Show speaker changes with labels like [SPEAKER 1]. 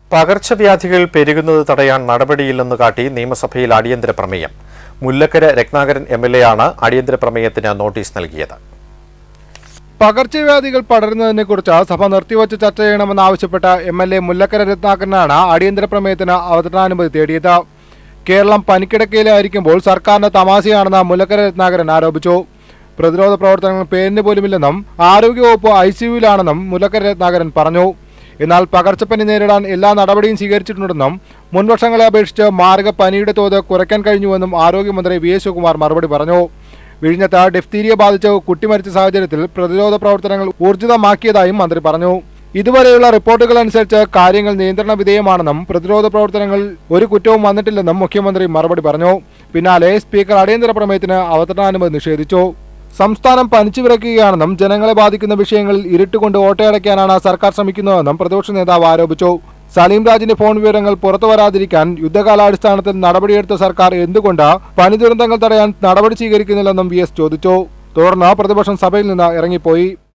[SPEAKER 1] പകർച്ചവ്യാധികൾ പെരുകുന്നത് തടയാൻ നടപടിയില്ലെന്ന് കാട്ടി നിയമസഭയിൽ അടിയന്തര പ്രമേയം Mullakkara Ratnakaran M L A ആണ് അടിയന്തര പ്രമേയത്തിന് നോട്ടീസ് നൽകിയത്
[SPEAKER 2] പകർച്ചവ്യാധികൾ പടരുന്നതിനെക്കുറിച്ച് സഭ നിർത്തിവച്ച് ചർച്ച ചെയ്യണമെന്നാവശ്യപ്പെട്ട എം എൽ എ മുല്ലക്കര രത്നാകരനാണ് അടിയന്തര പ്രമേയത്തിന് അവതരണാനുമതി തേടിയത് കേരളം പനിക്കിടക്കയിലായിരിക്കുമ്പോൾ സർക്കാരിന്റെ തമാശയാണെന്ന് മുല്ലക്കര രത്നാകരൻ ആരോപിച്ചു പ്രതിരോധ പ്രവർത്തനങ്ങൾ പേരിന് പോലുമില്ലെന്നും ആരോഗ്യവകുപ്പ് ഐ സിയുവിലാണെന്നും മുല്ലക്കര രത്നാകരൻ പറഞ്ഞു എന്നാൽ പകർച്ചപ്പനി നേരിടാൻ എല്ലാ നടപടിയും സ്വീകരിച്ചിട്ടുണ്ടെന്നും മുൻവർഷങ്ങളെ അപേക്ഷിച്ച് മാരക പനിയുടെ തോത് കുറയ്ക്കാൻ കഴിഞ്ഞുവെന്നും ആരോഗ്യമന്ത്രി വി എസ് ശിവകുമാർ മറുപടി പറഞ്ഞു വിഴിഞ്ഞത്ത് ഡിഫ്തീരിയ ബാധിച്ച് കുട്ടി മരിച്ച സാഹചര്യത്തിൽ പ്രതിരോധ പ്രവർത്തനങ്ങൾ ഊർജിതമാക്കിയതായും മന്ത്രി പറഞ്ഞു ഇതുവരെയുള്ള റിപ്പോർട്ടുകൾ അനുസരിച്ച് കാര്യങ്ങൾ നിയന്ത്രണ വിധേയമാണെന്നും പ്രതിരോധ പ്രവർത്തനങ്ങളിൽ ഒരു കുറ്റവും വന്നിട്ടില്ലെന്നും മുഖ്യമന്ത്രി മറുപടി പറഞ്ഞു പിന്നാലെ സ്പീക്കർ അടിയന്തര പ്രമേയത്തിന് അവതരണാനുമതി നിഷേധിച്ചു സംസ്ഥാനം പനിച്ചു വിറയ്ക്കുകയാണെന്നും ജനങ്ങളെ ബാധിക്കുന്ന വിഷയങ്ങളിൽ ഇരുട്ടുകൊണ്ട് ഓട്ടയടയ്ക്കാനാണ് സർക്കാർ ശ്രമിക്കുന്നതെന്നും പ്രതിപക്ഷ നേതാവ് ആരോപിച്ചു സലീം രാജിന്റെ ഫോൺ വിവരങ്ങൾ പുറത്തു വരാതിരിക്കാൻ യുദ്ധകാലാടിസ്ഥാനത്തിൽ നടപടിയെടുത്ത സർക്കാർ എന്തുകൊണ്ട് പനി ദുരന്തങ്ങൾ തടയാൻ നടപടി സ്വീകരിക്കുന്നില്ലെന്നും വി എസ് ചോദിച്ചു തുടർന്ന് പ്രതിപക്ഷം സഭയിൽ നിന്ന് ഇറങ്ങിപ്പോയി